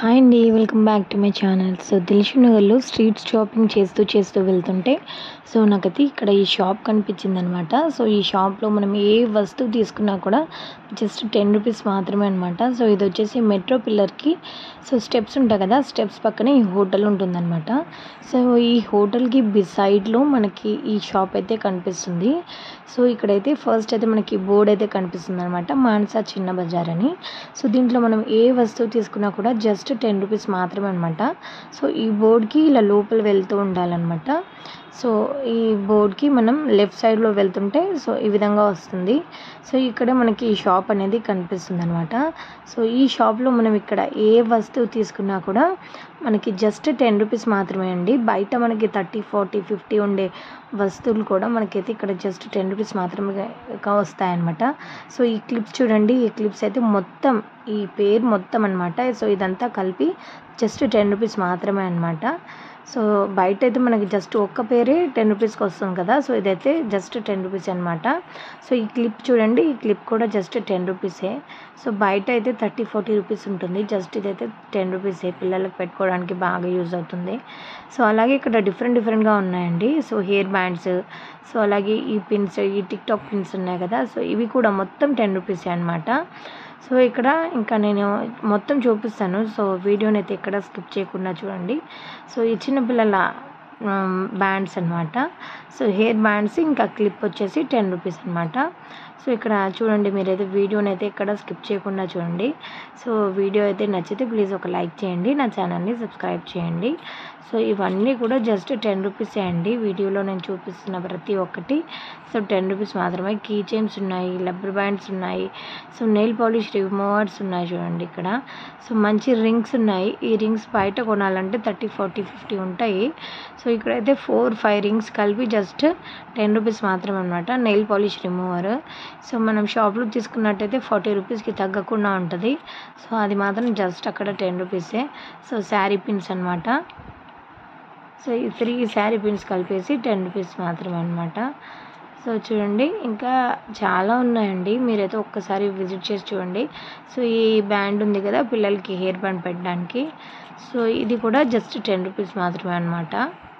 hi అండి welcome back to my channel so దిల్షునగర్లో street shopping చేస్తూ చేస్తూ వెళ్తుంటే సో నాకైతే ఇక్కడ ఈ షాప్ కనిపించింది అనమాట సో ఈ షాప్లో మనం ఏ వస్తువు తీసుకున్నా కూడా జస్ట్ టెన్ రూపీస్ మాత్రమే అనమాట సో ఇది వచ్చేసి మెట్రో పిల్లర్కి సో స్టెప్స్ ఉంటాయి కదా స్టెప్స్ పక్కనే ఈ హోటల్ ఉంటుందన్నమాట సో ఈ హోటల్కి బిసైడ్లో మనకి ఈ షాప్ అయితే కనిపిస్తుంది సో ఇక్కడైతే ఫస్ట్ అయితే మనకి బోర్డ్ అయితే కనిపిస్తుంది అనమాట మానసా చిన్న బజార్ అని సో దీంట్లో మనం ఏ వస్తువు తీసుకున్నా కూడా జస్ట్ టెన్ రూపీస్ మాత్రమే అనమాట సో ఈ బోర్డ్కి ఇలా లోపల వెళ్తూ ఉండాలన్నమాట సో ఈ బోర్డ్కి మనం లెఫ్ట్ సైడ్లో వెళ్తుంటే సో ఈ విధంగా వస్తుంది సో ఇక్కడ మనకి ఈ షాప్ అనేది కనిపిస్తుంది అనమాట సో ఈ షాప్లో మనం ఇక్కడ ఏ వస్తువు తీసుకున్నా కూడా మనకి జస్ట్ టెన్ రూపీస్ మాత్రమే అండి బయట మనకి థర్టీ ఫార్టీ ఫిఫ్టీ ఉండే వస్తువులు కూడా మనకైతే ఇక్కడ జస్ట్ టెన్ రూపీస్ మాత్రమే వస్తాయన్నమాట సో ఈ క్లిప్స్ చూడండి ఈ క్లిప్స్ అయితే మొత్తం ఈ పేరు మొత్తం అనమాట సో ఇదంతా కలిపి జస్ట్ టెన్ రూపీస్ మాత్రమే అనమాట సో బయట అయితే మనకి జస్ట్ ఒక్క పేరే టెన్ రూపీస్కి వస్తుంది కదా సో ఇదైతే జస్ట్ టెన్ రూపీస్ అనమాట సో ఈ క్లిప్ చూడండి ఈ క్లిప్ కూడా జస్ట్ టెన్ రూపీసే సో బయట అయితే థర్టీ ఫార్టీ రూపీస్ ఉంటుంది జస్ట్ ఇదైతే టెన్ రూపీసే పిల్లలకు పెట్టుకోవడానికి బాగా యూజ్ అవుతుంది సో అలాగే ఇక్కడ డిఫరెంట్ డిఫరెంట్గా ఉన్నాయండి సో హెయిర్ బ్యాండ్స్ సో అలాగే ఈ పిన్స్ ఈ టిక్ టాక్ పిన్స్ ఉన్నాయి కదా సో ఇవి కూడా మొత్తం టెన్ రూపీసే అనమాట సో ఇక్కడ ఇంకా నేను మొత్తం చూపిస్తాను సో వీడియోని అయితే ఎక్కడ స్కిప్ చేయకుండా చూడండి సో ఈ చిన్నపిల్లల బ్యాండ్స్ అనమాట సో హెయిర్ బ్యాండ్స్ ఇంకా క్లిప్ వచ్చేసి టెన్ రూపీస్ అనమాట సో ఇక్కడ చూడండి మీరైతే వీడియోని అయితే ఎక్కడ స్కిప్ చేయకుండా చూడండి సో వీడియో అయితే నచ్చితే ప్లీజ్ ఒక లైక్ చేయండి నా ఛానల్ని సబ్స్క్రైబ్ చేయండి సో ఇవన్నీ కూడా జస్ట్ టెన్ రూపీసే అండి వీడియోలో నేను చూపిస్తున్న ప్రతి ఒక్కటి సో టెన్ రూపీస్ మాత్రమే కీ చైన్స్ ఉన్నాయి లబ్బర్ బ్యాండ్స్ ఉన్నాయి సో నెయిల్ పాలిష్ రిమూవర్స్ ఉన్నాయి చూడండి ఇక్కడ సో మంచి రింగ్స్ ఉన్నాయి ఈ రింగ్స్ బయట కొనాలంటే థర్టీ ఫార్టీ ఫిఫ్టీ ఉంటాయి సో ఇక్కడైతే ఫోర్ ఫైవ్ రింగ్స్ కలిపి జస్ట్ టెన్ రూపీస్ మాత్రమే అనమాట నెయిల్ పాలిష్ రిమూవర్ సో మనం షాప్లో తీసుకున్నట్టయితే ఫార్టీ రూపీస్కి తగ్గకుండా ఉంటుంది సో అది మాత్రం జస్ట్ అక్కడ టెన్ రూపీసే సో శారీ పిన్స్ అనమాట సో ఈ త్రీ శారీ పిన్స్ కలిపేసి టెన్ రూపీస్ మాత్రమే అనమాట సో చూడండి ఇంకా చాలా ఉన్నాయండి మీరైతే ఒక్కసారి విజిట్ చేసి చూడండి సో ఈ బ్యాండ్ ఉంది కదా పిల్లలకి హెయిర్ బ్యాండ్ పెట్టడానికి సో ఇది కూడా జస్ట్ టెన్ రూపీస్ మాత్రమే అనమాట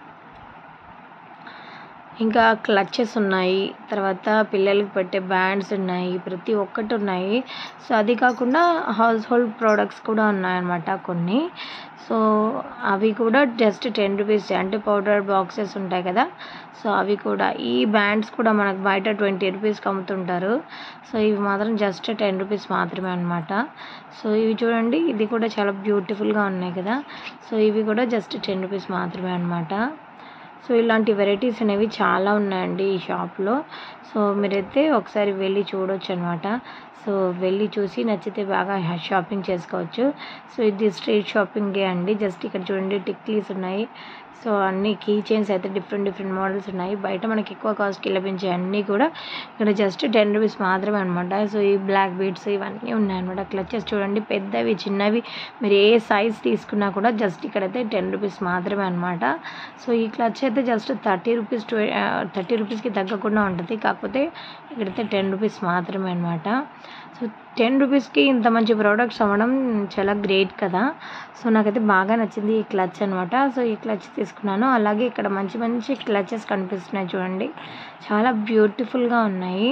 ఇంకా క్లచెస్ ఉన్నాయి తర్వాత పిల్లలకి పెట్టే బ్యాండ్స్ ఉన్నాయి ప్రతి ఒక్కటి ఉన్నాయి సో అది కాకుండా హౌస్ హోల్డ్ ప్రోడక్ట్స్ కూడా ఉన్నాయన్నమాట కొన్ని సో అవి కూడా జస్ట్ టెన్ రూపీస్ అంటే పౌడర్ బాక్సెస్ ఉంటాయి కదా సో అవి కూడా ఈ బ్యాండ్స్ కూడా మనకు బయట ట్వంటీ రూపీస్కి అమ్ముతుంటారు సో ఇవి మాత్రం జస్ట్ టెన్ రూపీస్ మాత్రమే అనమాట సో ఇవి చూడండి ఇది కూడా చాలా బ్యూటిఫుల్గా ఉన్నాయి కదా సో ఇవి కూడా జస్ట్ టెన్ రూపీస్ మాత్రమే అనమాట సో ఇలాంటి వెరైటీస్ అనేవి చాలా ఉన్నాయండి ఈ షాప్లో సో మీరైతే ఒకసారి వెళ్ళి చూడొచ్చు అనమాట సో వెళ్ళి చూసి నచ్చితే బాగా షాపింగ్ చేసుకోవచ్చు సో ఇది స్ట్రీట్ షాపింగే అండి జస్ట్ ఇక్కడ చూడండి టిక్లీస్ ఉన్నాయి సో అన్ని కీ చైన్స్ అయితే డిఫరెంట్ డిఫరెంట్ మోడల్స్ ఉన్నాయి బయట మనకి ఎక్కువ కాస్ట్కి లభించే అన్నీ కూడా ఇక్కడ జస్ట్ టెన్ రూపీస్ మాత్రమే అనమాట సో ఈ బ్లాక్ బీడ్స్ ఇవన్నీ ఉన్నాయన్నమాట క్లచెస్ చూడండి పెద్దవి చిన్నవి మీరు ఏ సైజ్ తీసుకున్నా కూడా జస్ట్ ఇక్కడైతే టెన్ రూపీస్ మాత్రమే అనమాట సో ఈ క్లచ్ అయితే జస్ట్ థర్టీ రూపీస్ థర్టీ రూపీస్కి తగ్గకుండా ఉంటుంది కాకపోతే ఇక్కడైతే టెన్ రూపీస్ మాత్రమే అనమాట సో టెన్ రూపీస్కి ఇంత మంచి ప్రోడక్ట్స్ అవ్వడం చాలా గ్రేట్ కదా సో నాకైతే బాగా నచ్చింది ఈ క్లచ్ అనమాట సో ఈ క్లచ్ తీసుకున్నాను అలాగే ఇక్కడ మంచి మంచి క్లచెస్ కనిపిస్తున్నాయి చూడండి చాలా బ్యూటిఫుల్గా ఉన్నాయి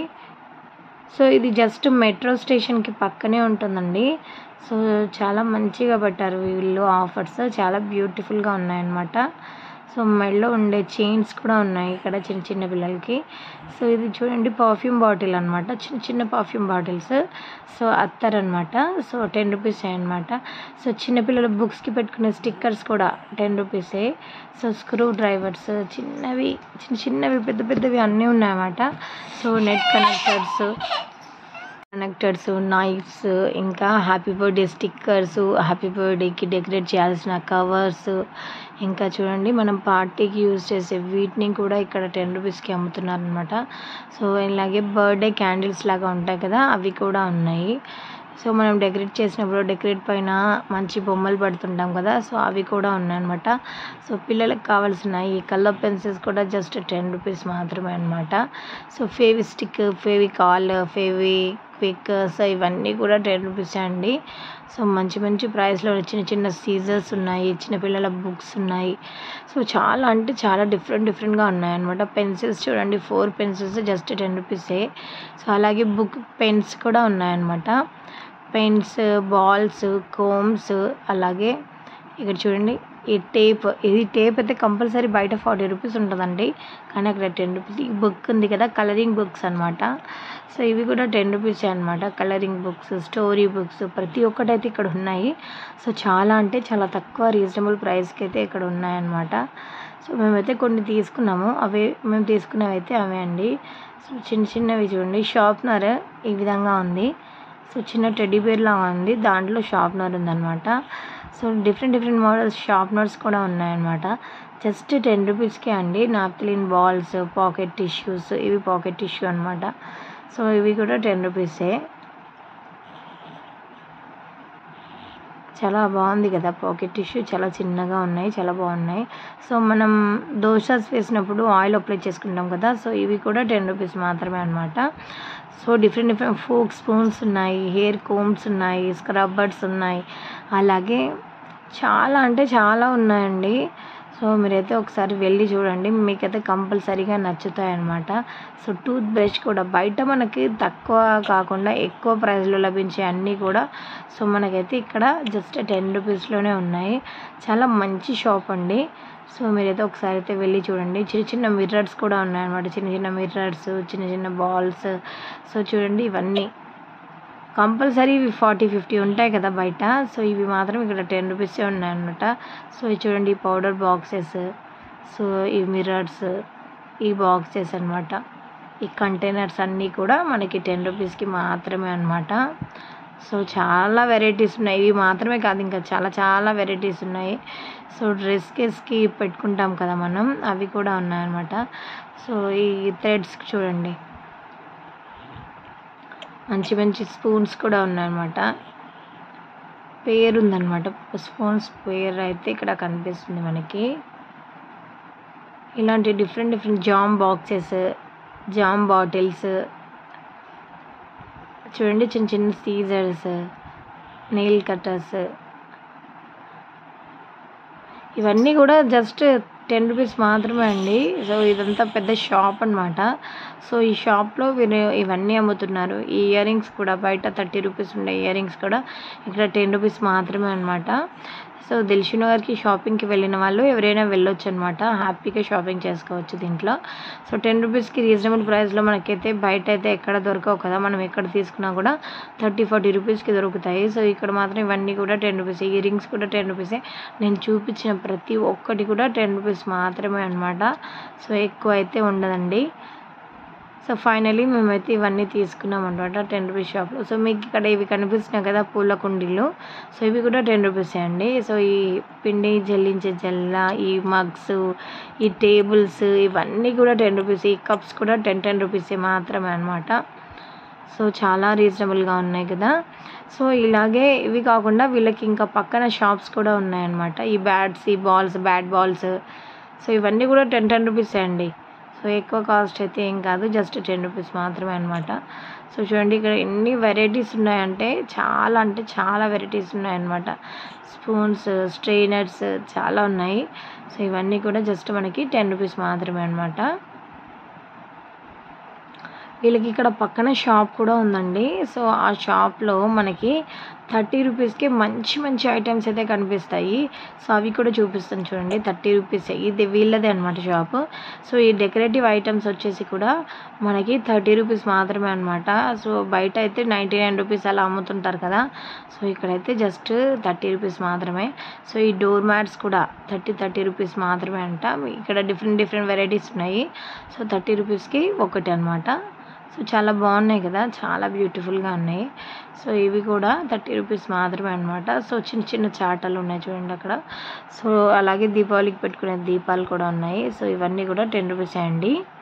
సో ఇది జస్ట్ మెట్రో స్టేషన్కి పక్కనే ఉంటుందండి సో చాలా మంచిగా పెట్టారు వీళ్ళు ఆఫర్స్ చాలా బ్యూటిఫుల్గా ఉన్నాయన్నమాట సో మెడలో ఉండే చైన్స్ కూడా ఉన్నాయి ఇక్కడ చిన్న చిన్న పిల్లలకి సో ఇది చూడండి పర్ఫ్యూమ్ బాటిల్ అనమాట చిన్న చిన్న పర్ఫ్యూమ్ బాటిల్స్ సో అత్తర్ అనమాట సో టెన్ రూపీసే అనమాట సో చిన్నపిల్లల బుక్స్కి పెట్టుకునే స్టిక్కర్స్ కూడా టెన్ రూపీసే సో స్క్రూ డ్రైవర్స్ చిన్నవి చిన్న చిన్నవి పెద్ద పెద్దవి అన్నీ ఉన్నాయన్నమాట so net connectors connectors knifes ఇంకా హ్యాపీ బర్త్డే స్టిక్కర్స్ హ్యాపీ బర్త్డేకి డెకరేట్ చేయాల్సిన కవర్స్ ఇంకా చూడండి మనం పార్టీకి యూజ్ చేసే వీటిని కూడా ఇక్కడ టెన్ రూపీస్కి అమ్ముతున్నారు అనమాట సో ఇలాగే బర్త్డే క్యాండిల్స్ లాగా ఉంటాయి కదా అవి కూడా ఉన్నాయి సో మనం డెకరేట్ చేసినప్పుడు డెకరేట్ పైన మంచి బొమ్మలు పడుతుంటాం కదా సో అవి కూడా ఉన్నాయన్నమాట సో పిల్లలకు కావాల్సిన ఈ కలర్ పెన్సిల్స్ కూడా జస్ట్ టెన్ రూపీస్ మాత్రమే అనమాట so Fevistick Fevicol Fevikwik so ఇవన్నీ కూడా టెన్ రూపీస్ అండి సో మంచి మంచి ప్రైస్లో చిన్న చిన్న సీజర్స్ ఉన్నాయి చిన్నపిల్లల బుక్స్ ఉన్నాయి సో చాలా అంటే చాలా డిఫరెంట్ డిఫరెంట్గా ఉన్నాయి అనమాట పెన్సిల్స్ చూడండి ఫోర్ పెన్సిల్స్ జస్ట్ టెన్ రూపీసే సో అలాగే బుక్ పెన్స్ కూడా ఉన్నాయన్నమాట పెన్స్ బాల్స్ కోమ్స్ అలాగే ఇక్కడ చూడండి ఈ టేప్ ఇది టేప్ అయితే కంపల్సరీ బయట ఫార్టీ రూపీస్ ఉంటుందండి కానీ అక్కడ టెన్ రూపీస్ ఈ బుక్ ఉంది కదా కలరింగ్ బుక్స్ అనమాట సో ఇవి కూడా టెన్ రూపీసే అనమాట కలరింగ్ బుక్స్ స్టోరీ బుక్స్ ప్రతి ఒక్కటి అయితే ఇక్కడ ఉన్నాయి సో చాలా అంటే చాలా తక్కువ రీజనబుల్ ప్రైస్కి అయితే ఇక్కడ ఉన్నాయన్నమాట సో మేమైతే కొన్ని తీసుకున్నాము అవే మేము తీసుకున్నవి అయితే అవే అండి సో చిన్న చిన్నవి చూడండి షార్ప్నర్ ఈ విధంగా ఉంది సో చిన్న టెడ్డీ బేర్ లాగా ఉంది దాంట్లో షార్ప్నర్ ఉందన్నమాట so different different models sharpeners కూడా ఉన్నాయన్నమాట జస్ట్ టెన్ రూపీస్కే అండి నాప్థలిన్ బాల్స్ పాకెట్ టిష్యూస్ ఇవి పాకెట్ టిష్యూ అనమాట సో ఇవి కూడా టెన్ రూపీసే చాలా బాగుంది కదా పాకెట్ టిష్యూ చాలా చిన్నగా ఉన్నాయి చాలా బాగున్నాయి సో మనం దోశాస్ వేసినప్పుడు ఆయిల్ అప్లై చేసుకుంటాం కదా సో ఇవి కూడా టెన్ రూపీస్ మాత్రమే అనమాట so different different fork spoons ఉన్నాయి హెయిర్ కోమ్స్ ఉన్నాయి స్క్రబ్బర్స్ ఉన్నాయి అలాగే చాలా అంటే చాలా ఉన్నాయండి సో మీరైతే ఒకసారి వెళ్ళి చూడండి మీకైతే కంపల్సరీగా నచ్చుతాయి అన్నమాట సో టూత్ బ్రష్ కూడా బయట మనకి తక్కువ కాకుండా ఎక్కువ ప్రైస్లో లభించే అన్నీ కూడా సో మనకైతే ఇక్కడ జస్ట్ టెన్ రూపీస్లోనే ఉన్నాయి చాలా మంచి షాప్ అండి సో మీరైతే ఒకసారి అయితే వెళ్ళి చూడండి చిన్న చిన్న మిర్రర్స్ కూడా ఉన్నాయన్నమాట చిన్న చిన్న మిర్రర్స్ చిన్న చిన్న బాల్స్ సో చూడండి ఇవన్నీ కంపల్సరీ ఇవి ఫార్టీ ఫిఫ్టీ ఉంటాయి కదా బయట సో ఇవి మాత్రం ఇక్కడ టెన్ రూపీసే ఉన్నాయన్నమాట సో ఇవి చూడండి పౌడర్ బాక్సెస్ సో ఈ మిర్రర్స్ ఈ బాక్సెస్ అనమాట ఈ కంటైనర్స్ అన్నీ కూడా మనకి టెన్ రూపీస్కి మాత్రమే అనమాట సో చాలా వెరైటీస్ ఉన్నాయి ఇవి మాత్రమే కాదు ఇంకా చాలా చాలా వెరైటీస్ ఉన్నాయి సో డ్రెస్ కేస్కి పెట్టుకుంటాం కదా మనం అవి కూడా ఉన్నాయన్నమాట సో ఈ థ్రెడ్స్ చూడండి మంచి మంచి స్పూన్స్ కూడా ఉన్నాయన్నమాట పేరు ఉందన్నమాట స్పూన్స్ పేరు అయితే ఇక్కడ కనిపిస్తుంది మనకి ఇలాంటి different different jam boxes jam bottles చూడండి చిన్న చిన్న సీజర్స్ నెయిల్ కట్టర్స్ ఇవన్నీ కూడా జస్ట్ టెన్ రూపీస్ మాత్రమే అండి సో ఇదంతా పెద్ద షాప్ అనమాట సో ఈ షాప్లో వీరు ఇవన్నీ అమ్ముతున్నారు ఈ ఇయర్ రింగ్స్ కూడా బయట థర్టీ రూపీస్ ఉండే ఇయర్ రింగ్స్ కూడా ఇక్కడ టెన్ రూపీస్ మాత్రమే అనమాట సో దిల్షునగర్కి షాపింగ్కి వెళ్ళిన వాళ్ళు ఎవరైనా వెళ్ళొచ్చు అనమాట హ్యాపీగా షాపింగ్ చేసుకోవచ్చు దీంట్లో సో టెన్ రూపీస్కి రీజనబుల్ ప్రైస్లో మనకైతే బయట అయితే ఎక్కడ దొరకవు కదా మనం ఎక్కడ తీసుకున్నా కూడా థర్టీ ఫార్టీ రూపీస్కి దొరుకుతాయి సో ఇక్కడ మాత్రం ఇవన్నీ కూడా టెన్ రూపీస్ ఇయర్ రింగ్స్ కూడా టెన్ రూపీసే నేను చూపించిన ప్రతి ఒక్కటి కూడా టెన్ రూపీస్ మాత్రమే అనమాట సో ఎక్కువ అయితే ఉండదండి సో ఫైనలీ మేమైతే ఇవన్నీ తీసుకున్నాం అనమాట టెన్ రూపీస్ షాప్లో సో మీకు ఇక్కడ ఇవి కనిపిస్తున్నాయి కదా పూల కుండీలు సో ఇవి కూడా టెన్ రూపీసే అండి సో ఈ పిండి జల్లించే జల్ల ఈ మగ్స్ ఈ టేబుల్స్ ఇవన్నీ కూడా టెన్ రూపీస్ ఈ కప్స్ కూడా టెన్ టెన్ రూపీసే మాత్రమే అనమాట సో చాలా రీజనబుల్గా ఉన్నాయి కదా సో ఇలాగే ఇవి కాకుండా వీళ్ళకి ఇంకా పక్కన షాప్స్ కూడా ఉన్నాయన్నమాట ఈ బ్యాట్స్ ఈ బాల్స్ బ్యాట్ బాల్స్ సో ఇవన్నీ కూడా టెన్ టెన్ రూపీసే అండి సో ఎక్కువ కాస్ట్ అయితే ఏం కాదు జస్ట్ టెన్ రూపీస్ మాత్రమే అనమాట సో చూడండి ఇక్కడ ఎన్ని వెరైటీస్ ఉన్నాయంటే చాలా అంటే చాలా వెరైటీస్ ఉన్నాయన్నమాట స్పూన్స్ స్ట్రెయినర్స్ చాలా ఉన్నాయి సో ఇవన్నీ కూడా జస్ట్ మనకి టెన్ రూపీస్ మాత్రమే అనమాట వీళ్ళకి ఇక్కడ పక్కన షాప్ కూడా ఉందండి సో ఆ షాప్లో మనకి థర్టీ రూపీస్కి మంచి మంచి ఐటమ్స్ అయితే కనిపిస్తాయి సో అవి కూడా చూపిస్తాను చూడండి థర్టీ రూపీస్ ఇది వీళ్ళదే అనమాట షాప్ సో ఈ డెకరేటివ్ ఐటమ్స్ వచ్చేసి కూడా మనకి థర్టీ రూపీస్ మాత్రమే అనమాట సో బయట అయితే నైంటీ నైన్ రూపీస్ అలా అమ్ముతుంటారు కదా సో ఇక్కడైతే జస్ట్ థర్టీ రూపీస్ మాత్రమే సో ఈ డోర్ మ్యాట్స్ కూడా థర్టీ థర్టీ రూపీస్ మాత్రమే అంట ఇక్కడ డిఫరెంట్ డిఫరెంట్ వెరైటీస్ ఉన్నాయి సో థర్టీ రూపీస్కి ఒకటి అనమాట సో చాలా బాగున్నాయి కదా చాలా బ్యూటిఫుల్గా ఉన్నాయి సో ఇవి కూడా థర్టీ రూపీస్ మాత్రమే అనమాట సో చిన్న చిన్న చాటలు ఉన్నాయి చూడండి అక్కడ సో అలాగే దీపావళికి పెట్టుకునే దీపాలు కూడా ఉన్నాయి సో ఇవన్నీ కూడా టెన్ రూపీస్ అండి